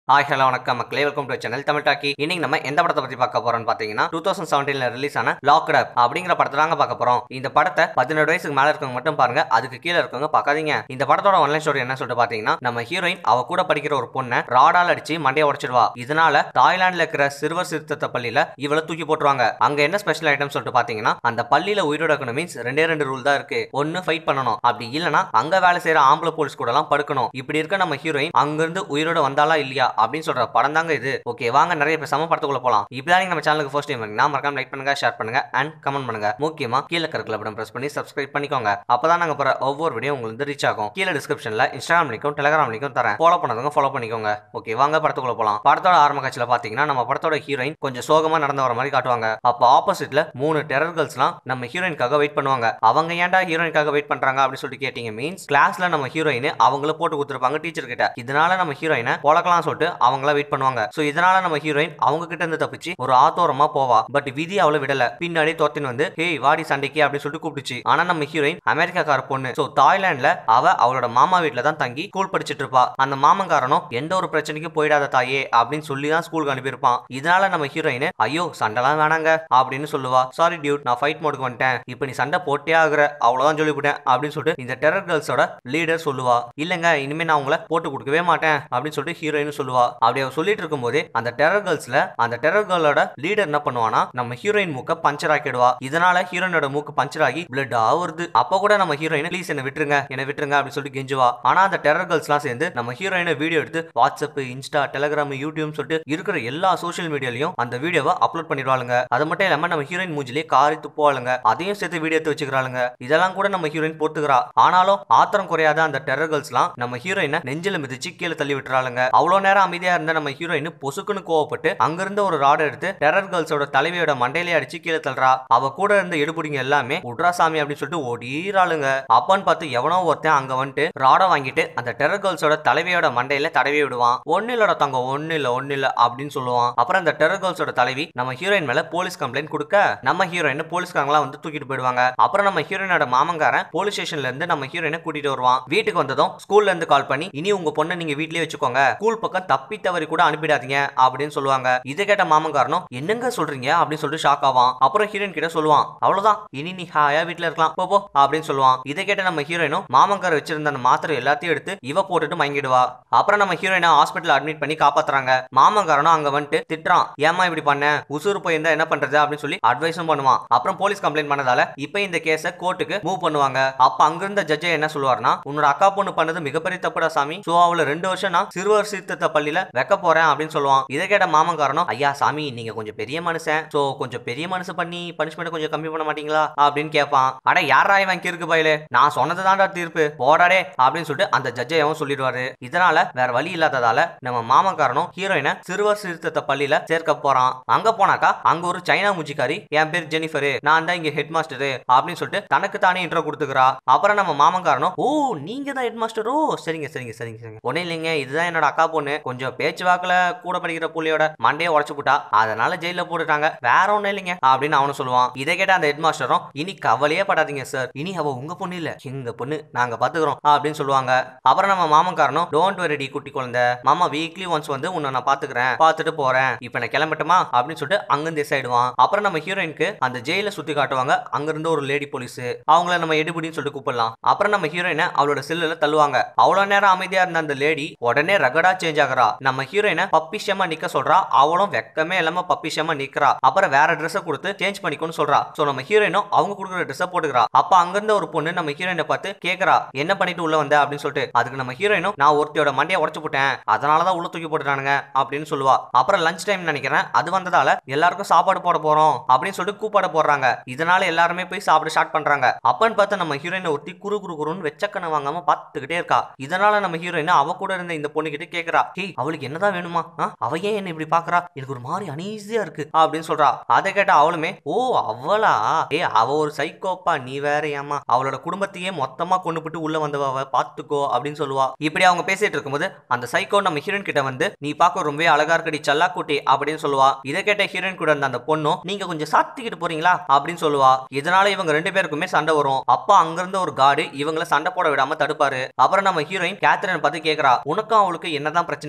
Hi hello வணக்கம் மக்களே welcome to channel Tamil talkie இன்னைக்கு நம்ம எந்த படத்தை பத்தி பார்க்க போறோம்னு பாத்தீங்கன்னா டூ தௌசண்ட் செவன்டீன்ல ரிலீஸ் ஆன லாக்ட் அப் அப்படிங்கிற படத்தை தாங்க பார்க்க போறோம் இந்த படத்தை பதினெட்டு வயசுக்கு மேல இருக்கவங்க மட்டும் பாருங்க அதுக்கு கீழே இருக்கவங்க பார்க்காதீங்க இந்த படத்தோட ஒன்லைன் ஸ்டோரி என்ன சொல்லிட்டு பாத்தீங்கன்னா நம்ம ஹீரோயின் அவ கூட படிக்கிற ஒரு பொண்ணை ராடால் அடிச்சு மண்டையை உடைச்சிடுவா இதனால தாய்லாந்துல இருக்கிற சிறுவர் சிறுத்தை பள்ளியில இவளை தூக்கி போட்டுருவாங்க அங்க என்ன ஸ்பெஷல் ஐட்டம் சொல்லிட்டு பாத்தீங்கன்னா அந்த பள்ளியில உயிரோட இருக்கணும் மீன்ஸ் ரெண்டே ரெண்டு ரூல் தான் இருக்கு ஒன்னு ஃபைட் பண்ணணும் அப்படி இல்லனா அங்க வேலை செய்யற ஆம்பளை போலீஸ் கூட எல்லாம் படுக்கணும் இப்படி இருக்க நம்ம ஹீரோயின் அங்கிருந்து உயிரோட வந்தாலா இல்லையா அப்படின்னு சொல்ற படம் தாங்க இது ஓகே வாங்க நிறைய பேர் சம படத்துக்குள்ள போலாம் இப்பதான் நீங்க நம்ம சேனலுக்கு ஃபர்ஸ்ட் டைம் வரீங்கன்னா மறக்காம லைக் பண்ணுங்க ஷேர் பண்ணுங்க அண்ட் கமெண்ட் பண்ணுங்க முக்கியமா கீழே கருக்கல பட்டன் பிரஸ் பண்ணி சப்ஸ்கிரைப் பண்ணிக்கோங்க அப்பதான் நாங்க போற ஒவ்வொரு வீடியோ உங்களுக்கு ரீச் ஆகும் கீழே டிஸ்கிரிப்ஷன்ல இன்ஸ்டாகிராம் லிங்க்கும் டெலிகிராம் லிங்க்கும் தரேன் ஃபாலோ பண்ணதுங்க ஃபாலோ பண்ணிக்கோங்க ஓகே வாங்க படத்துக்குள்ள போலாம் படத்தோட ஆரம்ப காட்சியில பாத்தீங்கன்னா நம்ம படத்தோட ஹீரோயின் கொஞ்சம் சோகமா நடந்து வர மாதிரி காட்டுவாங்க அப்ப ஆப்போசிட்ல மூணு டெரர் கேர்ள்ஸ்லாம் நம்ம ஹீரோயின்காக வெயிட் பண்ணுவாங்க அவங்க ஏன்டா ஹீரோயின்காக வெயிட் பண்றாங்க அப்படின்னு சொல்லிட்டு கேட்டீங்க மீன்ஸ் கிளாஸ்ல நம்ம ஹீரோயின் அவங்கள போட்டு கொடுத்துருப்பாங்க டீச்சர் கிட்ட இதனால நம்ம ஹீரோயினை போலக்கலாம் சொல்லிட்டு அவங்கள வெயிட் பண்ணுவாங்க சோ இதனால நம்ம ஹீரோயின் அவங்க கிட்ட இருந்து தப்பிச்சு ஒரு ஆத்தோரமா போவா பட் விதி அவளை விடல பின்னாடி தோத்தின் வந்து ஹேய் வாடி சண்டைக்கு அப்படின்னு சொல்லிட்டு கூப்பிடுச்சு ஆனா நம்ம ஹீரோயின் அமெரிக்காக்கார பொண்ணு சோ தாய்லாந்துல அவ அவளோட மாமா வீட்ல தான் தங்கி ஸ்கூல் படிச்சிட்டு இருப்பா அந்த மாமன்காரனும் எந்த ஒரு பிரச்சனைக்கும் போயிடாத தாயே அப்படின்னு சொல்லி தான் ஸ்கூலுக்கு அனுப்பியிருப்பான் இதனால நம்ம ஹீரோயின் ஐயோ சண்டைலாம் வேணாங்க அப்படின்னு சொல்லுவா சாரி டியூட் நான் ஃபைட் மோடுக்கு வந்துட்டேன் இப்போ நீ சண்டை போட்டே ஆகுற அவ்வளவுதான் சொல்லிவிட்டேன் அப்படின்னு சொல்லிட்டு இந்த டெரர் கேர்ள்ஸோட லீடர் சொல்லுவா இல்லங்க இனிமே நான் உங்களை போட்டு கொடுக்கவே மாட்டேன் அப்படின்னு சொல்லிட்டு ஹீரோயின் சொல்லுவா அப்படி அவ சொல்லிட்டு இருக்கும்போதே அந்த டெரர் கேர்ள்ஸ்ல அந்த டெரர் கேர்ளோட லீடர் என்ன பண்ணுவானா நம்ம ஹீரோயின் மூக்க பஞ்சர் ஆக்கிடுவா இதனால ஹீரோயினோட மூக்கு பஞ்சர் ஆகி பிளட் வருது அப்ப கூட நம்ம ஹீரோயின் ப்ளீஸ் என்ன விட்டுருங்க என்ன விட்டுருங்க அப்படின்னு சொல்லிட்டு கெஞ்சுவா ஆனா அந்த டெரர் கேர்ள்ஸ்லாம் சேர்ந்து நம்ம ஹீரோயினை வீடியோ எடுத்து வாட்ஸ்அப் இன்ஸ்டா டெலிகிராம் யூடியூப் சொல்லிட்டு இருக்கிற எல்லா சோஷியல் மீடியாலையும் அந்த வீடியோவை அப்லோட் பண்ணிடுவாளுங்க அது மட்டும் இல்லாம நம்ம ஹீரோயின் மூஞ்சிலே காரி துப்புவாளுங்க அதையும் சேர்த்து வீடியோ எடுத்து வச்சுக்கிறாளுங்க இதெல்லாம் கூட நம்ம ஹீரோயின் பொறுத்துக்கிறா ஆனாலும் ஆத்திரம் குறையாத அந்த டெரர் கேர்ள்ஸ்லாம் நம்ம ஹீரோயினை நெஞ்சில மிதிச்சு கீழே தள்ளி விட்டுறாளுங்க அவ்வளவு நேரம் அமைதியா இருந்த நம்ம ஹீரோயின் பொசுக்குன்னு கோவப்பட்டு அங்கிருந்து ஒரு ராட் எடுத்து டெரர் கேர்ள்ஸோட தலைவியோட மண்டையிலே அடிச்சு கீழே தள்ளுறா அவ கூட இருந்த எடுபுடிங்க எல்லாமே உட்ரா சாமி அப்படின்னு சொல்லிட்டு ஓடிறாளுங்க அப்பன்னு பார்த்து எவனோ ஒருத்தன் அங்க வந்துட்டு ராடை வாங்கிட்டு அந்த டெரர் கேர்ள்ஸோட தலைவியோட மண்டையில தடவி விடுவான் ஒன்னு இல்லடா தங்க ஒன்னு இல்ல ஒன்னு இல்ல அப்படின்னு சொல்லுவான் அப்புறம் அந்த டெரர் கேர்ள்ஸோட தலைவி நம்ம ஹீரோயின் மேல போலீஸ் கம்ப்ளைண்ட் கொடுக்க நம்ம ஹீரோயின் போலீஸ்காரங்களா வந்து தூக்கிட்டு போயிடுவாங்க அப்புறம் நம்ம ஹீரோயினோட மாமங்காரன் போலீஸ் ஸ்டேஷன்ல இருந்து நம்ம ஹீரோயினை கூட்டிட்டு வருவான் வீட்டுக்கு வந்ததும் ஸ்கூல்ல இருந்து கால் பண்ணி இனி உங்க பொண்ணை நீங்க வீட்லயே வச்சுக்கோங்க ஸ்கூல் பக்கம் தப்பி தவறி கூட அனுப்பிடாதீங்க அப்படின்னு சொல்லுவாங்க இதை கேட்ட மாமங்காரனும் என்னங்க சொல்றீங்க அப்படின்னு சொல்லிட்டு ஷாக் ஆவான் அப்புறம் ஹீரோயின் கிட்ட சொல்லுவான் அவ்வளவுதான் இனி நீ ஹாயா வீட்ல இருக்கலாம் போ போ அப்படின்னு சொல்லுவான் இதை கேட்ட நம்ம ஹீரோயினும் மாமங்கார வச்சிருந்த அந்த மாத்திரை எல்லாத்தையும் எடுத்து இவ போட்டுட்டு மயங்கிடுவா அப்புறம் நம்ம ஹீரோயினை ஹாஸ்பிட்டல் அட்மிட் பண்ணி காப்பாத்துறாங்க மாமங்காரனும் அங்க வந்துட்டு திட்டுறான் ஏமா இப்படி பண்ண உசுறு போயிருந்தா என்ன பண்றது அப்படின்னு சொல்லி அட்வைஸும் பண்ணுவான் அப்புறம் போலீஸ் கம்ப்ளைண்ட் பண்ணதால இப்ப இந்த கேஸ கோர்ட்டுக்கு மூவ் பண்ணுவாங்க அப்ப அங்கிருந்த ஜட்ஜை என்ன சொல்லுவாருன்னா உன்னோட அக்கா பொண்ணு பண்ணது மிகப்பெரிய தப்புடா சாமி சோ அவளை ரெண்டு வருஷம் நான் சிறுவர் சீர்திருத்த பள்ளியில வைக்க போறேன் அப்படின்னு சொல்லுவான் இதை கேட்ட மாமங்காரனும் ஐயா சாமி நீங்க கொஞ்சம் பெரிய மனுஷன் சோ கொஞ்சம் பெரிய மனசு பண்ணி பனிஷ்மெண்ட் கொஞ்சம் கம்மி பண்ண மாட்டீங்களா அப்படின்னு கேட்பான் அட யாரா இவன் கிறுக்கு பயிலு நான் சொன்னது தான்டா தீர்ப்பு போடாடே அப்படின்னு சொல்லிட்டு அந்த ஜட்ஜை அவன் சொல்லிடுவாரு இதனால வேற வழி இல்லாததால நம்ம மாமக்காரனும் ஹீரோயினை சிறுவர் சீர்திருத்த பள்ளியில சேர்க்க போறான் அங்க போனாக்கா அங்க ஒரு சைனா முஜிக்காரி என் பேர் ஜெனிஃபரு நான் தான் இங்க ஹெட் மாஸ்டரு அப்படின்னு சொல்லிட்டு தனக்கு தானே இன்ட்ரோ கொடுத்துக்கிறா அப்புறம் நம்ம மாமக்காரனும் ஓ நீங்க தான் ஹெட் மாஸ்டரோ சரிங்க சரிங்க சரிங்க சரிங்க ஒன்னும் இல்லைங்க இதுதான் என்னோட அக்கா பொண்ணு கொஞ்சம் பேச்சு வாக்குல கூட படிக்கிற புள்ளியோட மண்டையை உடச்சு போட்டா அதனால ஜெயில போட்டுட்டாங்க வேற ஒண்ணும் இல்லைங்க அப்படின்னு அவனு சொல்லுவான் இதை கேட்ட அந்த ஹெட் மாஸ்டரும் இனி கவலையே படாதீங்க சார் இனி அவ உங்க பொண்ணு இல்ல எங்க பொண்ணு நாங்க பாத்துக்கிறோம் அப்படின்னு சொல்லுவாங்க அப்புறம் நம்ம மாமக்காரனும் டோன்ட் வெரிடி குட்டி குழந்தை மாமா வீக்லி ஒன்ஸ் வந்து உன்னை நான் பாத்துக்கிறேன் பாத்துட்டு போறேன் இப்ப நான் கிளம்பட்டுமா அப்படின்னு சொல்லிட்டு அங்கிருந்து ஆயிடுவான் அப்புறம் நம்ம ஹீரோயினுக்கு அந்த ஜெயில சுத்தி காட்டுவாங்க அங்க இருந்து ஒரு லேடி போலீஸ் அவங்கள நம்ம எடுபடின்னு சொல்லிட்டு கூப்பிடலாம் அப்புறம் நம்ம ஹீரோயினை அவளோட செல்லுல தள்ளுவாங்க அவ்வளவு நேரம் அமைதியா இருந்த அந்த லேடி உடனே ரகடா சேஞ்ச் ஆகுறா நம்ம ஹீரோயினை பப்பிஷமா நிக்க சொல்றா அவளும் வெக்கமே இல்லாம பப்பிஷமா நிக்கிறா அப்புறம் வேற ட்ரெஸ் கொடுத்து சேஞ்ச் பண்ணிக்கோன்னு சொல்றா சோ நம்ம ஹீரோயினும் அவங்க கொடுக்குற ட்ரெஸ் போட்டுக்கிறா அப்ப அங்கிருந்த ஒரு பொண்ணு நம்ம ஹீரோயினை பார்த்து கேக்குறா என்ன பண்ணிட்டு உள்ள வந்த அப்படின்னு சொல்லிட்டு அதுக்கு நம்ம ஹீரோயினும் நான் ஒருத்தியோட மண்டையை உடச்சு போட்டேன் அதனாலதான் உள்ள தூக்கி போட்டுட்டானுங்க அப்படின்னு சொல்லுவா அப்புறம் லஞ்ச் டைம் நினைக்கிறேன் அது வந்ததால எல்லாருக்கும் சாப்பாடு போட போறோம் அப்படின்னு சொல்லிட்டு கூப்பாட போடுறாங்க இதனால எல்லாருமே போய் சாப்பிட ஸ்டார்ட் பண்றாங்க அப்பன்னு பார்த்து நம்ம ஹீரோயின் ஒருத்தி குறு குறு குறுன்னு வெச்சக்கண்ணை வாங்காம பாத்துக்கிட்டே இருக்கா இதனால நம்ம ஹீரோயின் அவ கூட இருந்த இந்த பொண்ணு கிட்ட கேக்குறா ஹேய் அவளுக்கு என்னதான் வேணுமா ஆ? அவ ஏன் என்ன இப்படி பாக்குறா எனக்கு ஒரு மாதிரி அனீசியா இருக்கு அப்படின்னு சொல்றா அதை கேட்ட அவளுமே ஓ அவளா ஏ அவ ஒரு சைக்கோப்பா நீ வேற ஏமா அவளோட குடும்பத்தையே மொத்தமா கொண்டு போட்டு உள்ள வந்தவ அவ பாத்துக்கோ அப்படின்னு சொல்லுவா இப்படி அவங்க பேசிட்டு இருக்கும்போது அந்த சைக்கோ நம்ம ஹீரோயின் கிட்ட வந்து நீ பார்க்க ரொம்பவே அழகா இருக்கடி சல்லாக்குட்டி அப்படின்னு சொல்லுவா இதை கேட்ட ஹீரோயின் கூட இருந்த அந்த பொண்ணும் நீங்க கொஞ்சம் சாத்திக்கிட்டு போறீங்களா அப்படின்னு சொல்லுவா இதனால இவங்க ரெண்டு பேருக்குமே சண்டை வரும் அப்ப அங்கிருந்த ஒரு காடு இவங்கள சண்டை போட விடாம தடுப்பாரு அப்புறம் நம்ம ஹீரோயின் கேத்ரின் பார்த்து கேக்குறா உனக்கும் அவளுக்கு என்னதான் பிரச்சனை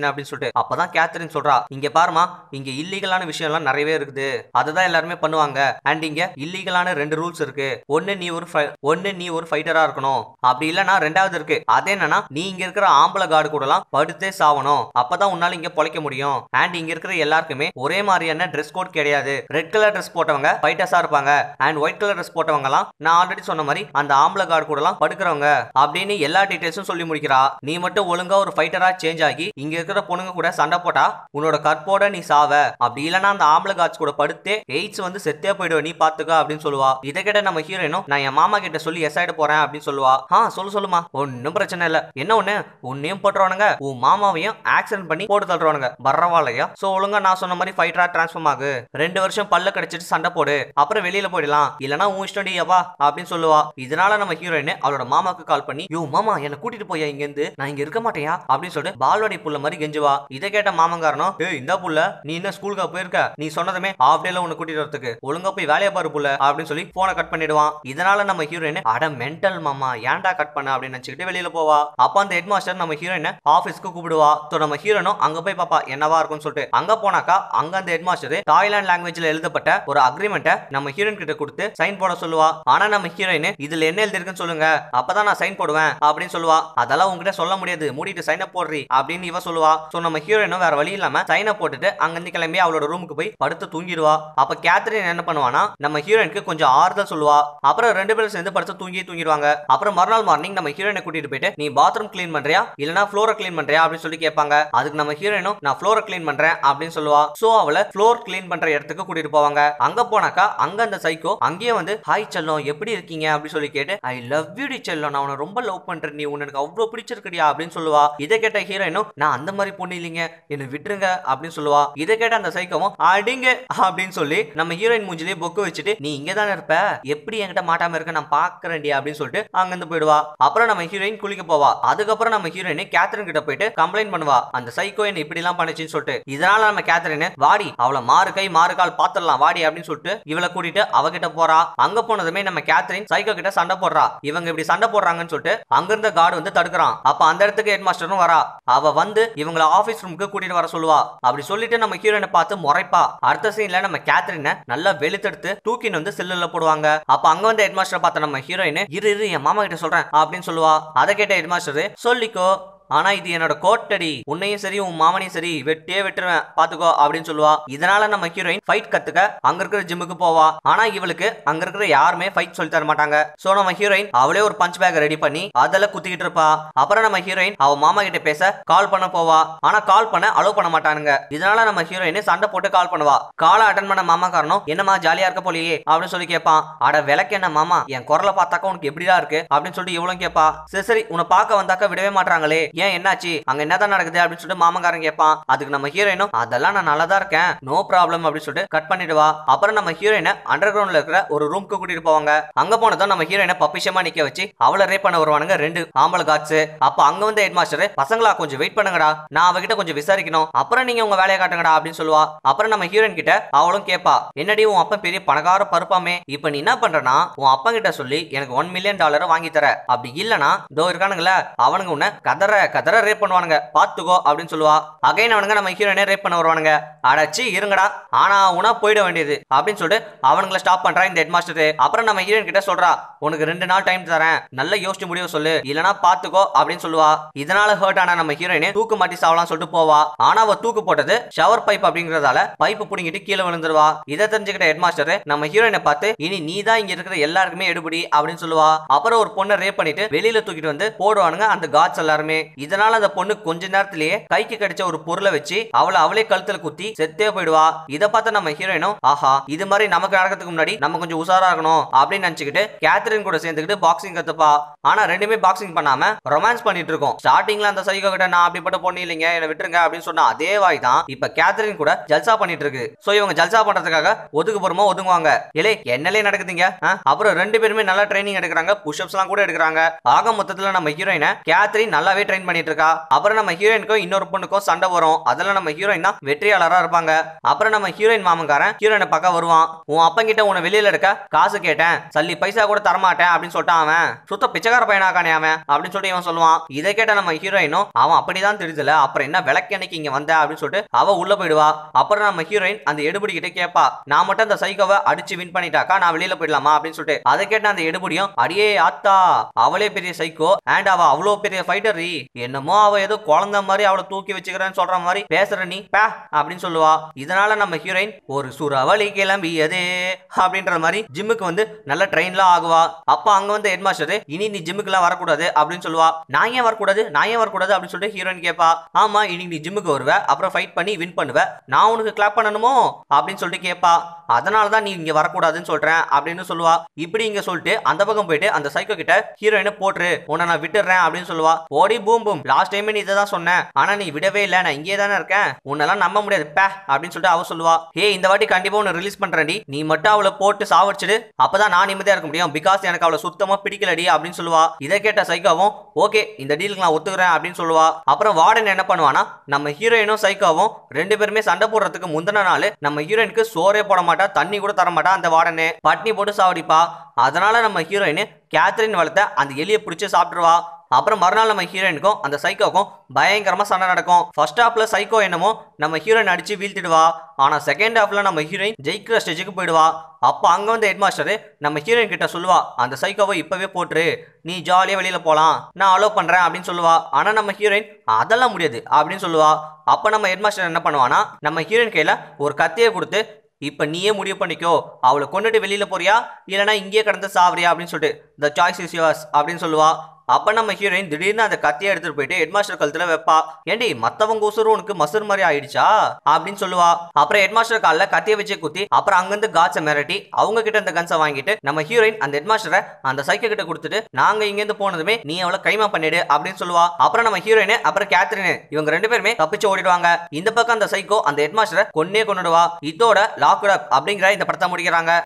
என்ன அப்படின்னு சொல்லிட்டு அப்பதான் கேத்ரின் சொல்றா இங்க பாருமா இங்க இல்லீகலான விஷயம் எல்லாம் நிறையவே இருக்குது அதுதான் எல்லாருமே பண்ணுவாங்க அண்ட் இங்க இல்லீகலான ரெண்டு ரூல்ஸ் இருக்கு ஒன்னு நீ ஒரு fi- ஒன்னு நீ ஒரு ஃபைட்டரா இருக்கணும் அப்படி இல்லனா ரெண்டாவது இருக்கு அது என்னன்னா நீ இங்க இருக்கிற ஆம்பளை கார்டு கூடலாம் படுத்தே சாவணும் அப்பதான் உன்னால இங்க பொழைக்க முடியும் அண்ட் இங்க இருக்கிற எல்லாருக்குமே ஒரே மாதிரியான ட்ரெஸ் கோட் கிடையாது ரெட் கலர் ட்ரெஸ் போட்டவங்க ஃபைட்டர்ஸா இருப்பாங்க அண்ட் ஒயிட் கலர் ட்ரெஸ் போட்டவங்க எல்லாம் நான் ஆல்ரெடி சொன்ன மாதிரி அந்த ஆம்பளை கார்டு கூடலாம் படுக்கிறவங்க அப்படின்னு எல்லா டீடைல்ஸும் சொல்லி முடிக்கிறா நீ மட்டும் ஒழுங்கா ஒரு ஃபைட்டரா சேஞ்ச் ஆகி இங்க இருக்கிற பொண்ணுங்க கூட சண்டை போட்டா உன்னோட கற்போட நீ சாவ அப்படி இல்லனா அந்த ஆம்பளை காட்ஸ் கூட படுத்தே எய்ட்ஸ் வந்து செத்தே போயிடுவ நீ பாத்துக்க அப்படின்னு சொல்லுவா இதை கேட்ட நம்ம ஹீரோயினும் நான் என் மாமா கிட்ட சொல்லி எஸ் ஆயிட போறேன் அப்படின்னு சொல்லுவா ஆ சொல்லு சொல்லுமா ஒன்னும் பிரச்சனை இல்ல என்ன ஒண்ணு உன்னையும் போட்டுருவானுங்க உன் மாமாவையும் ஆக்சிடென்ட் பண்ணி போட்டு தள்ளுவானுங்க பரவாயில்லையா சோ ஒழுங்கா நான் சொன்ன மாதிரி ஃபைட்டரா டிரான்ஸ்ஃபார்ம் ஆகு ரெண்டு வருஷம் பல்ல கடிச்சிட்டு சண்டை போடு அப்புறம் வெளியில போயிடலாம் இல்லனா உன் இஷ்டம் டி அப்பா அப்படின்னு சொல்லுவா இதனால நம்ம ஹீரோயின் அவளோட மாமாக்கு கால் பண்ணி யோ மாமா என்ன கூட்டிட்டு போயா இங்க இருந்து நான் இங்க இருக்க மாட்டேயா அப்படின்னு சொல்லிட்டு பால்வாடி புள்ள மாதிரி கெஞ்சுவா இதை கேட்ட மாமங்காரனும் ஏய் இந்த புள்ள நீ என்ன ஸ்கூலுக்கு போயிருக்க நீ சொன்னதுமே ஆஃப் டேல உன்னை கூட்டிட்டு வரதுக்கு ஒழுங்கா போய் வேலையை பாரு புள்ள அப்படின்னு சொல்லி போனை கட் பண்ணிடுவான் இதனால நம்ம ஹீரோயின் அட மென்டல் மாமா ஏன்டா கட் பண்ண அப்படின்னு நினைச்சுக்கிட்டு வெளியில போவா அப்ப அந்த ஹெட் மாஸ்டர் நம்ம ஹீரோயினை ஆபீஸ்க்கு கூப்பிடுவா ஸோ நம்ம ஹீரோனும் அங்க போய் பாப்பா என்னவா இருக்கும்னு சொல்லிட்டு அங்க போனாக்கா அங்க அந்த ஹெட் மாஸ்டர் தாய்லாந்து லாங்குவேஜ்ல எழுதப்பட்ட ஒரு அக்ரிமெண்ட்டை நம்ம ஹீரோயின் கிட்ட கொடுத்து சைன் போட சொல்லுவா ஆனா நம்ம ஹீரோயின் இதுல என்ன எழுதிருக்குன்னு சொல்லுங்க அப்பதான் நான் சைன் போடுவேன் அப்படின்னு சொல்லுவா அதெல்லாம் உங்ககிட்ட சொல்ல முடியாது மூடிட்டு சைன் அப் போடுறி அப்படின்னு இவ சொல்லுவா சோ நம்ம ஹீரோயினும் வேற வழி இல்லாம சைன் அப் போட்டுட்டு அங்கிருந்து கிளம்பி அவளோட ரூமுக்கு போய் படுத்து தூங்கிடுவா அப்ப கேத்ரின் என்ன பண்ணுவானா நம்ம ஹீரோயினுக்கு கொஞ்சம் ஆறுதல் சொல்லுவா அப்புறம் ரெண்டு பேரும் சேர்ந்து படுத்து தூங்கி தூங்கிடுவாங்க அப்புறம் மறுநாள் மார்னிங் நம்ம ஹீரோயினை கூட்டிட்டு போயிட்டு நீ பாத்ரூம் க்ளீன் பண்றியா இல்லனா ஃப்ளோரை க்ளீன் பண்றியா அப்படின்னு சொல்லி கேட்பாங்க அதுக்கு நம்ம ஹீரோயினும் நான் ஃப்ளோரை க்ளீன் பண்றேன் அப்படின்னு சொல்லுவா சோ அவளை ஃப்ளோர் க்ளீன் பண்ற இடத்துக்கு கூட்டிட்டு போவாங்க அங்க போனாக்கா அங்க அந்த சைக்கோ அங்கேயே வந்து ஹாய் செல்லம் எப்படி இருக்கீங்க அப்படின்னு சொல்லி கேட்டு ஐ லவ் யூ டி செல்லம் நான் உன்னை ரொம்ப லவ் பண்றேன் நீ உனக்கு அவ்வளவு பிடிச்சிருக்கடியா அப்படின்னு சொல்லுவா இதை கேட்ட ஹீரோயினும் நான் அந்த மாதிரி பொண்ணு இல்லைங்க என்ன விட்டுருங்க அப்படின்னு சொல்லுவா இதை கேட்ட அந்த சைக்கோவும் அடிங்க அப்படின்னு சொல்லி நம்ம ஹீரோயின் மூஞ்சிலே பொக்கு வச்சுட்டு நீ இங்க தானே இருப்ப எப்படி என்கிட்ட மாட்டாம இருக்க நான் பாக்குறேன்டி அப்படின்னு சொல்லிட்டு அங்கிருந்து போயிடுவா அப்புறம் நம்ம ஹீரோயின் குளிக்க போவா அதுக்கப்புறம் நம்ம ஹீரோயின் கேத்ரின் கிட்ட போயிட்டு கம்ப்ளைண்ட் பண்ணுவா அந்த சைக்கோ என்ன இப்படி எல்லாம் பண்ணுச்சுன்னு சொல்லிட்டு இதனால நம்ம கேத்ரின் வாடி அவளை மாறு கை மாறு கால் பாத்துடலாம் வாடி அப்படின்னு சொல்லிட்டு இவளை கூட்டிட்டு அவகிட்ட போறா அங்க போனதுமே நம்ம கேத்ரின் சைக்கோ கிட்ட சண்டை போடுறா இவங்க இப்படி சண்டை போடுறாங்கன்னு சொல்லிட்டு அங்க இருந்த கார்டு வந்து தடுக்கிறான் அப்ப அந்த இடத்துக்கு ஹெட் மாஸ்டரும் வரா அவ வந்து இவங்கள ஆபீஸ் ரூமுக்கு கூட்டிட்டு வர சொல்லுவா அப்படி சொல்லிட்டு நம்ம ஹீரோயினை பார்த்து முறைப்பா அடுத்த சீன்ல நம்ம கேத்ரினை நல்லா வெளுத்தெடுத்து தூக்கின்னு வந்து செல்லுல போடுவாங்க அப்ப அங்க வந்து ஹெட் மாஸ்டர் பார்த்த நம்ம ஹீரோயின் இரு இரு என் மாமா கிட்ட சொல்றேன் அப்படின்னு சொல்லுவா அதை கேட்ட ஹெட் மாஸ்டர் சொல்லிக்கோ ஆனா இது என்னோட கோட்டடி உன்னையும் சரி உன் மாமனையும் சரி வெட்டியே விட்டுருவேன் பாத்துக்கோ அப்படின்னு சொல்லுவா இதனால நம்ம ஹீரோயின் ஃபைட் கத்துக்க அங்க இருக்கிற ஜிம்முக்கு போவா ஆனா இவளுக்கு அங்க இருக்கிற யாருமே ஃபைட் சொல்லி தர மாட்டாங்க சோ நம்ம ஹீரோயின் அவளே ஒரு பஞ்ச் பேக் ரெடி பண்ணி அதெல்லாம் குத்திக்கிட்டு இருப்பா அப்புறம் நம்ம ஹீரோயின் அவ மாமா கிட்ட பேச கால் பண்ண போவா ஆனா கால் பண்ண அலோவ் பண்ண மாட்டானுங்க இதனால நம்ம ஹீரோயின் சண்டை போட்டு கால் பண்ணுவா காலை அட்டன் பண்ண மாமா காரணம் என்னமா ஜாலியா இருக்க போலியே அப்படின்னு சொல்லி கேட்பான் அட விளக்கு என்ன மாமா என் குரலை பார்த்தாக்கா உனக்கு எப்படிடா இருக்கு அப்படின்னு சொல்லிட்டு இவளும் கேட்பா சரி சரி உன்னை பார்க்க வந்தாக்கா விடவே மாட்டாங்களே ஏன் என்னாச்சு அங்க என்னதான் நடக்குது அப்படின்னு சொல்லிட்டு மாமங்காரன் கேட்பான் அதுக்கு நம்ம ஹீரோயினும் அதெல்லாம் நான் நல்லா தான் இருக்கேன் நோ ப்ராப்ளம் அப்படின்னு சொல்லிட்டு கட் பண்ணிடுவா அப்புறம் நம்ம ஹீரோயினை அண்டர் கிரவுண்ட்ல இருக்கிற ஒரு ரூம்க்கு கூட்டிட்டு போவாங்க அங்க போனதும் நம்ம ஹீரோயினை பப்பிஷமா நிக்க வச்சு அவளை ரேப் பண்ண வருவானுங்க ரெண்டு ஆம்பளை காட்ஸ் அப்ப அங்க வந்து ஹெட் மாஸ்டர் பசங்களா கொஞ்சம் வெயிட் பண்ணுங்கடா நான் அவகிட்ட கொஞ்சம் விசாரிக்கணும் அப்புறம் நீங்க உங்க வேலையை காட்டுங்கடா அப்படின்னு சொல்லுவா அப்புறம் நம்ம ஹீரோயின் கிட்ட அவளும் கேட்பா என்னடி உன் அப்பா பெரிய பணக்கார பருப்பாமே இப்ப நீ என்ன பண்றனா உன் அப்பா கிட்ட சொல்லி எனக்கு ஒன் மில்லியன் டாலரை வாங்கி தர அப்படி இல்லனா இதோ இருக்கானுங்களே அவனுங்க உன்னை கதற கதற ரேப் பண்ணுவானுங்க பாத்துக்கோ அப்படின்னு சொல்லுவா அகைன் அவனுங்க நம்ம ஹீரோயினை ரேப் பண்ண வருவானுங்க அடச்சி இருங்கடா ஆனா உனா போயிட வேண்டியது அப்படின்னு சொல்லிட்டு அவனுங்களை ஸ்டாப் பண்றா இந்த ஹெட் மாஸ்டர் அப்புறம் நம்ம ஹீரோயின் கிட்ட சொல்றா உனக்கு ரெண்டு நாள் டைம் தரேன் நல்லா யோசிச்சு முடிவு சொல்லு இல்லனா பாத்துக்கோ அப்படின்னு சொல்லுவா இதனால ஹர்ட் ஆன நம்ம ஹீரோயின் தூக்கு மாட்டி சாவலாம் சொல்லிட்டு போவா ஆனா அவ தூக்கு போட்டது ஷவர் பைப் அப்படிங்கறதால பைப் புடிங்கிட்டு கீழே விழுந்துருவா இதை தெரிஞ்சுக்கிட்ட ஹெட் மாஸ்டர் நம்ம ஹீரோயினை பார்த்து இனி நீ தான் இங்க இருக்கிற எல்லாருக்குமே எடுபடி அப்படின்னு சொல்லுவா அப்புறம் ஒரு பொண்ணை ரேப் பண்ணிட்டு வெளியில தூக்கிட்டு வந்து போடுவானுங்க அந்த காட்ஸ் எல்லாருமே இதனால அந்த பொண்ணு கொஞ்ச நேரத்திலேயே கைக்கு கிடைச்ச ஒரு பொருளை வச்சு அவளை அவளே கழுத்துல குத்தி செத்தே போயிடுவா இதை பார்த்து நம்ம ஹீரோயினும் ஆஹா இது மாதிரி நமக்கு நடக்கிறதுக்கு முன்னாடி நம்ம கொஞ்சம் உஷாரா இருக்கணும் அப்படின்னு நினைச்சுக்கிட்டு கேத்ரின் கூட சேர்ந்துக்கிட்டு பாக்ஸிங் கத்துப்பா ஆனா ரெண்டுமே பாக்ஸிங் பண்ணாம ரொமான்ஸ் பண்ணிட்டு இருக்கோம் ஸ்டார்டிங்ல அந்த சைகோ கிட்ட நான் அப்படிப்பட்ட பொண்ணு இல்லைங்க என்ன விட்டுருங்க அப்படின்னு சொன்ன அதே வாய் தான் இப்ப கேத்ரின் கூட ஜல்சா பண்ணிட்டு இருக்கு சோ இவங்க ஜல்சா பண்றதுக்காக ஒதுக்குப்புறமா ஒதுங்குவாங்க இலே என்னலே நடக்குதுங்க ஆ? அப்புறம் ரெண்டு பேருமே நல்லா ட்ரைனிங் எடுக்கிறாங்க புஷ்அப்ஸ் எல்லாம் கூட எடுக்கிறாங்க ஆக மொத்தத்துல நம்ம ஹீரோயினை கேத்ரின் நல்லாவே ட்ரெயின் பண்ணிட்டு இருக்கா அப்புறம் நம்ம ஹீரோயினுக்கும் இன்னொரு பொண்ணுக்கும் சண்டை வரும் அதுல நம்ம ஹீரோயின் தான் வெற்றியாளரா இருப்பாங்க அப்புறம் நம்ம ஹீரோயின் மாமன்காரன் ஹீரோயினை பார்க்க வருவான் உன் அப்பங்கிட்ட உன்னை வெளியில எடுக்க காசு கேட்டேன் சல்லி பைசா கூட தரமாட்டேன் அப்படின்னு சொல்லிட்டான் அவன் சுத்த பிச்சைக்கார பையனாக்கானே அவன் அப்படின்னு சொல்லிட்டு இவன் சொல்லுவான் இதை கேட்ட நம்ம ஹீரோயினும் அவன் அப்படிதான் தெரிஞ்சல அப்புறம் என்ன விளக்கு அன்னைக்கு இங்க வந்த அப்படின்னு சொல்லிட்டு அவ உள்ள போயிடுவா அப்புறம் நம்ம ஹீரோயின் அந்த எடுபடி கிட்ட கேப்பா நான் மட்டும் அந்த சைக்கோவை அடிச்சு வின் பண்ணிட்டாக்கா நான் வெளியில போயிடலாமா அப்படின்னு சொல்லிட்டு அதை கேட்ட அந்த எடுபடியும் அடியே ஆத்தா அவளே பெரிய சைக்கோ அண்ட் அவ அவ்வளோ பெரிய ஃபைட்டர் என்னமோ அவ ஏதோ குழந்தை மாதிரி அவளை தூக்கி வச்சுக்கிறேன்னு சொல்ற மாதிரி பேசுற நீ பே அப்படின்னு சொல்லுவா இதனால நம்ம ஹீரோயின் ஒரு சுறவழி கிளம்பியதே அப்படின்ற மாதிரி ஜிம்முக்கு வந்து நல்ல ட்ரெயின்லாம் ஆகுவா அப்ப அங்க வந்து ஹெட் மாஸ்டர் இனி நீ ஜிம்முக்குலாம் வரக்கூடாது அப்படின்னு சொல்லுவா நான் ஏன் வரக்கூடாது நான் ஏன் வரக்கூடாது அப்படின்னு சொல்லிட்டு ஹீரோயின் கேப்பா ஆமா இன்னைக்கு நீ ஜிம்முக்கு வருவ அப்புறம் ஃபைட் பண்ணி வின் பண்ணுவ நான் உனக்கு கிளாப் பண்ணணுமோ அப்படின்னு சொல்லிட்டு கேப்பா அதனால தான் நீ இங்க வரக்கூடாதுன்னு சொல்றேன் அப்படின்னு சொல்லுவா இப்படி இங்க சொல்லிட்டு அந்த பக்கம் போயிட்டு அந்த சைக்கோ கிட்ட ஹீரோயினை போட்டுரு உன்னை நான் விட்டுறேன் அப்படின்னு சொல்லுவா ஓடி பூம் பூம் லாஸ்ட் டைம் நீ இதை தான் சொன்னேன் ஆனா நீ விடவே இல்லை நான் இங்கே தானே இருக்கேன் உன்னெல்லாம் நம்ப முடியாது பே அப்படின்னு சொல்லிட்டு அவ சொல்லுவா ஹே இந்த வாட்டி கண்டிப்பா உன்னை ரிலீஸ் பண்றேன்டி நீ மட்டும் அவளை போட்டு சாவடிச்சிடு அப்பதான் நான் நிம்மதியா இருக்க முடியும் பிகாஸ் எனக்கு அவளை சுத்தமா பிடிக்கலடி அப்படின்னு சொல்லுவா இதை கேட்ட சைக்காவும் ஓகே இந்த டீலுக்கு நான் ஒத்துக்கிறேன் அப்படின்னு சொல்லுவா அப்புறம் வார்டன் என்ன பண்ணுவானா நம்ம ஹீரோயினும் சைக்காவும் ரெண்டு பேருமே சண்டை போடுறதுக்கு முந்தின நாள் நம்ம ஹீரோயினுக்கு சோறே போட மாட்டா தண்ணி கூட தர மாட்டா அந்த வார்டனு பட்னி போட்டு சாவடிப்பா அதனால நம்ம ஹீரோயின் கேத்ரின் வளர்த்த அந்த எலியை பிடிச்சி சாப்பிட்டுருவா அப்புறம் மறுநாள் நம்ம ஹீரோயினுக்கும் அந்த சைக்கோக்கும் பயங்கரமா சண்டை நடக்கும் ஃபர்ஸ்ட் ஹாஃப்ல சைக்கோ என்னமோ நம்ம ஹீரோயின் அடிச்சு வீழ்த்திடுவா ஆனா செகண்ட் ஹாஃப்ல நம்ம ஹீரோயின் ஜெயிக்கிற ஸ்டேஜுக்கு போயிடுவா அப்போ அங்க வந்து ஹெட் மாஸ்டர் நம்ம ஹீரோயின் கிட்ட சொல்லுவா அந்த சைக்கோவை இப்பவே போட்டுரு நீ ஜாலியா வெளியில போலாம் நான் அலோவ் பண்றேன் அப்படின்னு சொல்லுவா ஆனா நம்ம ஹீரோயின் அதெல்லாம் முடியாது அப்படின்னு சொல்லுவா அப்ப நம்ம ஹெட் மாஸ்டர் என்ன பண்ணுவானா நம்ம ஹீரோயின் கையில ஒரு கத்தியை கொடுத்து இப்ப நீயே முடிவு பண்ணிக்கோ அவளை கொண்டுட்டு வெளியில போறியா இல்லனா இங்கேயே கடந்து சாவறியா அப்படின்னு சொல்லிட்டு த சாய்ஸ் இஸ் யுவர்ஸ் அப்படின்னு சொல்லுவா அப்ப நம்ம ஹீரோயின் திடீர்னு அந்த கத்தியை எடுத்துட்டு போயிட்டு ஹெட்மாஸ்டர் கழுத்துல வைப்பா ஏண்டி மத்தவங்க உசுறு உனக்கு மசூர் மாதிரி ஆயிடுச்சா அப்படின்னு சொல்லுவா அப்புறம் ஹெட்மாஸ்டர் கால்ல கத்தியை வச்சு குத்தி அப்புறம் அங்கிருந்து காட்ஸை மிரட்டி அவங்க கிட்ட இந்த கன்ஸை வாங்கிட்டு நம்ம ஹீரோயின் அந்த ஹெட்மாஸ்டரை அந்த சைக்கிள் கிட்ட கொடுத்துட்டு நாங்க இங்க இருந்து போனதுமே நீ அவளை கைமா பண்ணிடு அப்படின்னு சொல்லுவா அப்புறம் நம்ம ஹீரோயின் அப்புறம் கேத்ரின் இவங்க ரெண்டு பேருமே தப்பிச்சு ஓடிடுவாங்க இந்த பக்கம் அந்த சைக்கோ அந்த ஹெட்மாஸ்டரை கொன்னே கொண்டுடுவா இதோட லாக்ட் அப் அப்படிங்கிற இந்த படத்தை முடிக்கிறாங்க